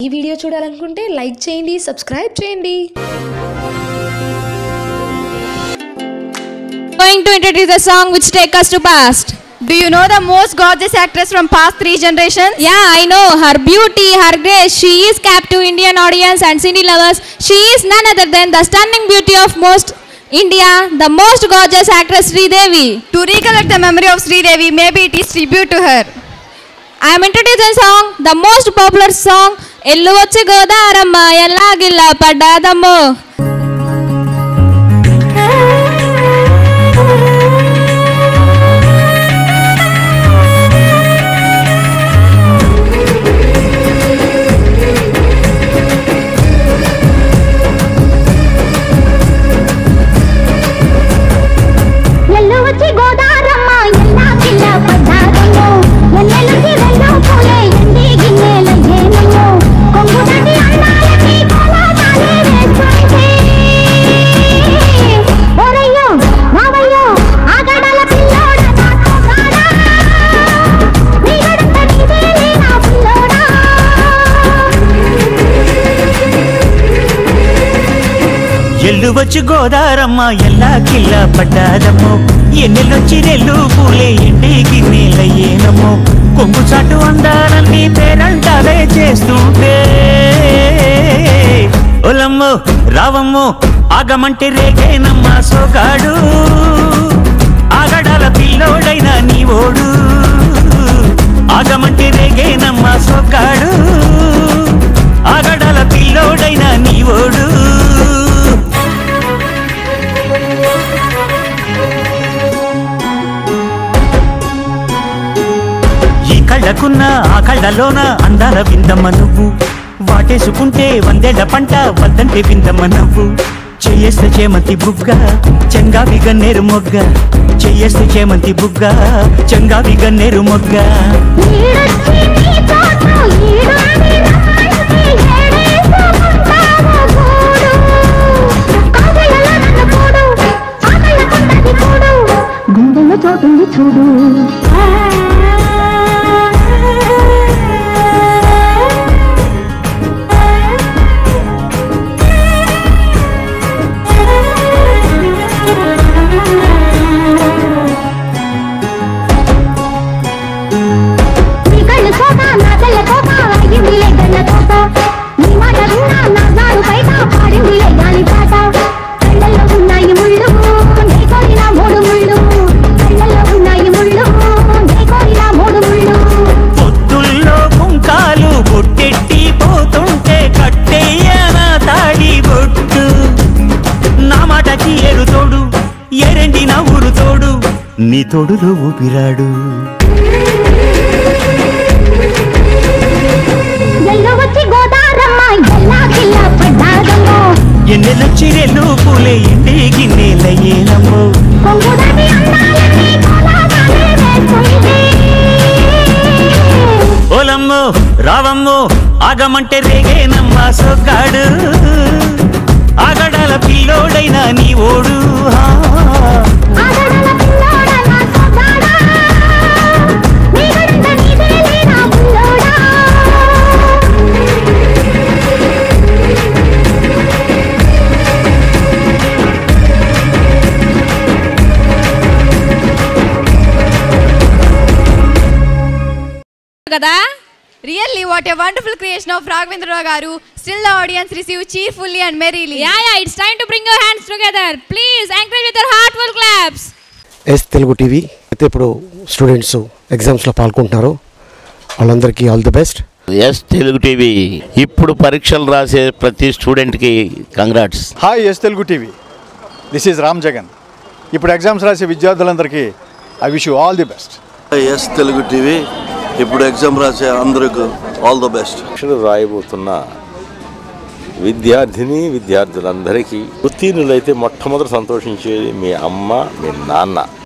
ఈ వీడియో చూడాలనుకుంటే లైక్ చేయండి సబ్స్క్రైబ్ చేయండి going to introduce a song which take us to past. Do you know the most gorgeous actress from past three generations? Yeah, I know her beauty, her grace. She is capped to Indian audience and Cindy lovers. She is none other than the stunning beauty of most India, the most gorgeous actress Sri Devi. To recollect the memory of Sri Devi, maybe it is tribute to her. I am introducing song, the most popular song, ఎల్లు వచ్చి గోదారమ్మ ఎల్లాగిల్ల పడ్డాదమ్మో ఎల్లు వచ్చి గోదారమ్మ ఎల్లా కిల్ల పడ్డాదమ్మో ఎన్నెలుకి వెళ్ళో పూలే ఎండి గిన్నెలయ్యేనమ్మో కొంగు దాటి అన్నాలకి కోలాటాలే వేస్తుంటే ఓరయ్యో మావయ్యో ఆగడాల పిల్లోడ నాతో కాడా నీ గడంత నీదేలే నా పిల్లోడా ఎల్లు వచ్చి గోదారమ్మ ఎల్లా కిల్ల పడ్డాదమ్మో ఎన్నెల్లొచ్చి నెల్లు పూలే ఎండి గిన్నెలయ్యేనమ్మో కొంగు చాటు అందాలన్నీ పేరంటాలే చేస్తుంటే ఒలమ్మో రావమ్మో ఆగమంటే రేగేనమ్మ సోగాడు ఆగడాల పిల్లోడైన నీ ఓడు ఆగమంటే రేగేనమ్మ సోగాడు ఆగడాల పిల్లోడైన నీ ఓడు ఈ కళ్ళకున్న ఆ కళ్ళలోన అందాల విందమ్మ నువ్వు వాటేసుకుంటే వందేళ్ల పంట వద్దంటే విందమ్మ నవ్వు చెయ్యేస్తే చేమంతి బుగ్గ చెంగావి గన్నేరు మొగ్గ చెయ్యేస్తే చేమంతి బుగ్గ చెంగావి గన్నేరు మొగ్గ ఈడొచ్చి నీ తోట ఈడొచ్చి రమ్మంటే ఏడేసుకుంటావో గూడు. కాదలలో నన్ను కూడు, ఆకళ్ళకుంటది కూడు. గుండెల్లో చోటుంది చూడు నీ కళ్ళు కోట నా తెల్ల కోట అడిగిందిలే గన్న తోట నీ మాట విన్నా నా నాడు బయట పాడిందిలే గాలి పాట కళ్ళల్లో ఉన్నాయి ముళ్ళు నీ కోరిన మూడు ముళ్ళు కళ్ళల్లో ఉన్నాయి ముళ్ళు నీ కోరిన మూడు ముళ్ళు పొత్తుల్లో పుంకాలు బొట్టెట్టి పోతుంటే కట్టెయ్యన తాడి బొట్టు నా మాటకి ఏరు తోడు ఎరండి నా ఊరు తోడు నీ తోడులో ఊపిరాడు ఎల్లు వచ్చి గోదారమ్మ ఎల్లా కిల్ల పడ్డాదమ్మో ఎన్నెలొచ్చి రెల్లు పూలే ఇంటి గిన్నెలయ్యేనమ్మో కొంగు దాటి అందాలన్నీ కోలాటాలే వేస్తుంటే ఓలమ్మో రావమ్మో ఆగమంటే రేగేనమ్మ సొగ్గాడు ఆగడాల పిల్లోడైన నీ ఓడు ఆ. ఆగడల పిల్లోడ నా సోగాడా నీ గడంత నీదేలే నా పిల్లోడా కదా Really, what a wonderful creation of Raghavendra Rao garu. Still, the audience receive cheerfully and merrily. Yeah, yeah, it's time to bring your hands together. Please encourage with your heartful claps. S Telugu TV అయితే ఇప్పుడు students ఎగ్జామ్స్లో పాల్గొంటున్నారు వాళ్ళందరికీ all the best S Telugu TV ఇప్పుడు పరీక్షలు రాసే ప్రతి స్టూడెంట్కి congrats hi S Telugu TV this is Ram Jagan ఇప్పుడు ఎగ్జామ్స్ రాసే విద్యార్థులందరికీ I wish you all the best S Telugu TV ఇప్పుడు ఎగ్జామ్ రాసే అందరికి ఆల్ ద బెస్ట్ పరీక్షలు రాయబోతున్న విద్యార్థిని విద్యార్థులందరికీ ఉత్తీర్ణులైతే మొట్టమొదటి సంతోషించేది మీ అమ్మ మీ నాన్న